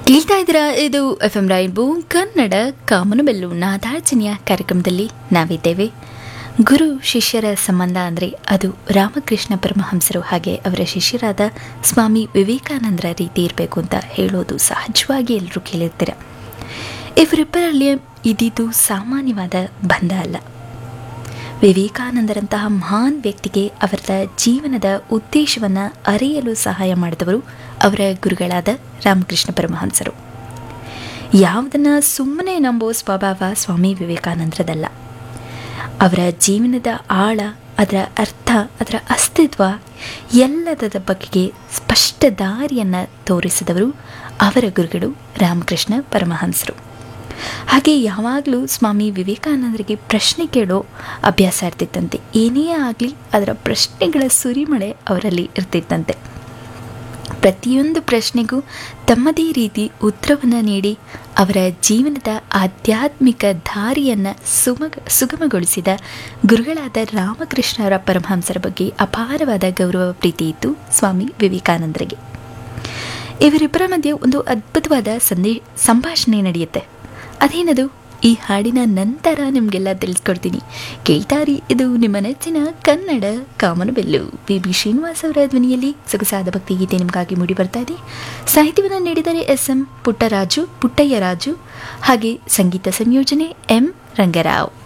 ಕೇಳ್ತಾ ಇದ್ದೀರಾ ಇದು ಎಫ್ ಎಂ ರೈನ್ಬೋ ಕನ್ನಡ ಕಾಮನಬೆಲ್ಲು ನಾದಾರ್ಚನೆಯ ಕಾರ್ಯಕ್ರಮದಲ್ಲಿ ನಾವಿದ್ದೇವೆ ಗುರು ಶಿಷ್ಯರ ಸಂಬಂಧ ಅಂದರೆ ಅದು ರಾಮಕೃಷ್ಣ ಪರಮಹಂಸರು ಹಾಗೆ ಅವರ ಶಿಷ್ಯರಾದ ಸ್ವಾಮಿ ವಿವೇಕಾನಂದರ ರೀತಿ ಇರಬೇಕು ಅಂತ ಹೇಳೋದು ಸಹಜವಾಗಿ ಎಲ್ಲರೂ ಕೇಳಿರ್ತೀರ ಇವರಿಬ್ಬರಲ್ಲಿ ಇದ್ದಿದ್ದು ಸಾಮಾನ್ಯವಾದ ಬಂಧ ಅಲ್ಲ ವಿವೇಕಾನಂದರಂತಹ ಮಹಾನ್ ವ್ಯಕ್ತಿಗೆ ಅವರ ಜೀವನದ ಉದ್ದೇಶವನ್ನು ಅರಿಯಲು ಸಹಾಯ ಮಾಡಿದವರು ಅವರ ಗುರುಗಳಾದ ರಾಮಕೃಷ್ಣ ಪರಮಹಂಸರು ಯಾವುದನ್ನು ಸುಮ್ಮನೆ ನಂಬೋ ಸ್ವಭಾವ ಸ್ವಾಮಿ ವಿವೇಕಾನಂದರದಲ್ಲ ಅವರ ಜೀವನದ ಆಳ ಅದರ ಅರ್ಥ ಅದರ ಅಸ್ತಿತ್ವ ಎಲ್ಲದರ ಬಗೆಗೆ ಸ್ಪಷ್ಟ ದಾರಿಯನ್ನು ತೋರಿಸಿದವರು ಅವರ ಗುರುಗಳು ರಾಮಕೃಷ್ಣ ಪರಮಹಂಸರು ಹಾಗೆ ಯಾವಾಗಲೂ ಸ್ವಾಮಿ ವಿವೇಕಾನಂದರಿಗೆ ಪ್ರಶ್ನೆ ಕೇಳೋ ಅಭ್ಯಾಸ ಇರ್ತಿತ್ತಂತೆ ಏನೇ ಆಗಲಿ ಅದರ ಪ್ರಶ್ನೆಗಳ ಸುರಿಮಳೆ ಅವರಲ್ಲಿ ಇರ್ತಿತ್ತಂತೆ ಪ್ರತಿಯೊಂದು ಪ್ರಶ್ನೆಗೂ ತಮ್ಮದೇ ರೀತಿ ಉತ್ತರವನ್ನು ನೀಡಿ ಅವರ ಜೀವನದ ಆಧ್ಯಾತ್ಮಿಕ ದಾರಿಯನ್ನು ಸುಮಗ ಸುಗಮಗೊಳಿಸಿದ ಗುರುಗಳಾದ ರಾಮಕೃಷ್ಣರ ಪರಮಹಂಸರ ಬಗ್ಗೆ ಅಪಾರವಾದ ಗೌರವ ಪ್ರೀತಿ ಇತ್ತು ಸ್ವಾಮಿ ವಿವೇಕಾನಂದರಿಗೆ ಇವರಿಬ್ಬರ ಮಧ್ಯೆ ಒಂದು ಅದ್ಭುತವಾದ ಸಂದೇ ಸಂಭಾಷಣೆ ನಡೆಯುತ್ತೆ ಅದೇನದು ಈ ಹಾಡಿನ ನಂತರ ನಿಮಗೆಲ್ಲ ತಿಳಿಸ್ಕೊಡ್ತೀನಿ ಕೇಳ್ತಾರಿ ಇದು ನಿಮ್ಮ ನೆಚ್ಚಿನ ಕನ್ನಡ ಕಾಮನಬೆಲ್ಲು ಬಿ ಬಿ ಶ್ರೀನಿವಾಸ್ ಅವರ ಧ್ವನಿಯಲ್ಲಿ ಸೊಗಸಾದ ಭಕ್ತಿ ಗೀತೆ ನಿಮಗಾಗಿ ಮೂಡಿ ಬರ್ತಾ ಇದೆ ಸಾಹಿತ್ಯವನ್ನು ನೀಡಿದರೆ ಎಸ್ ಎಂ ಪುಟ್ಟರಾಜು ಪುಟ್ಟಯ್ಯ ರಾಜು ಹಾಗೆ ಸಂಗೀತ ಸಂಯೋಜನೆ ಎಂ ರಂಗರಾವ್